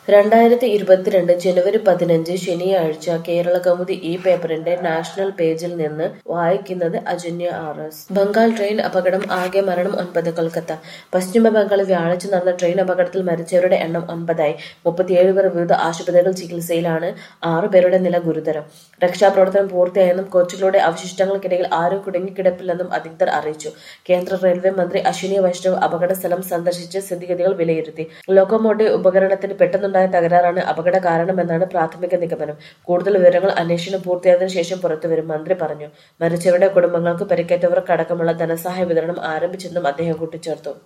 രണ്ടായിരത്തി ഇരുപത്തിരണ്ട് ജനുവരി പതിനഞ്ച് ശനിയാഴ്ച കേരളകൗമുദി ഈ പേപ്പറിന്റെ നാഷണൽ പേജിൽ നിന്ന് വായിക്കുന്നത് Ajanya R S Bengal train അപകടം ആകെ മരണം ഒൻപത് കൊൽക്കത്ത പശ്ചിമ ബംഗാളിൽ വ്യാഴാഴ്ച നടന്ന ട്രെയിൻ അപകടത്തിൽ മരിച്ചവരുടെ എണ്ണം ഒൻപതായി മുപ്പത്തിയേഴ് പേർ വിവിധ ആശുപത്രികളിൽ ചികിത്സയിലാണ് ആറ് പേരുടെ നില ഗുരുതരം രക്ഷാപ്രവർത്തനം പൂർത്തിയായെന്നും കോച്ചുകളുടെ അവശിഷ്ടങ്ങൾക്കിടയിൽ ആരും കുടുങ്ങിക്കിടപ്പില്ലെന്നും അധികൃതർ അറിയിച്ചു കേന്ദ്ര റെയിൽവേ മന്ത്രി അശ്വിനി വൈഷ്ണവ് അപകട സ്ഥലം സന്ദർശിച്ച് സ്ഥിതിഗതികൾ വിലയിരുത്തി ലോക്കോമോട്ടീവ് ഉപകരണത്തിന് പെട്ടെന്നുണ്ടായ തകരാറാണ് അപകട കാരണമെന്നാണ് പ്രാഥമിക നിഗമനം കൂടുതൽ വിവരങ്ങൾ അന്വേഷണം പൂർത്തിയായതിനു ശേഷം പുറത്തുവരും മന്ത്രി പറഞ്ഞു മരിച്ചവരുടെ കുടുംബങ്ങൾക്ക് പരിക്കേറ്റവർക്കടക്കമുള്ള ധനസഹായ വിതരണം ആരംഭിച്ചെന്നും അദ്ദേഹം കൂട്ടിച്ചേർത്തു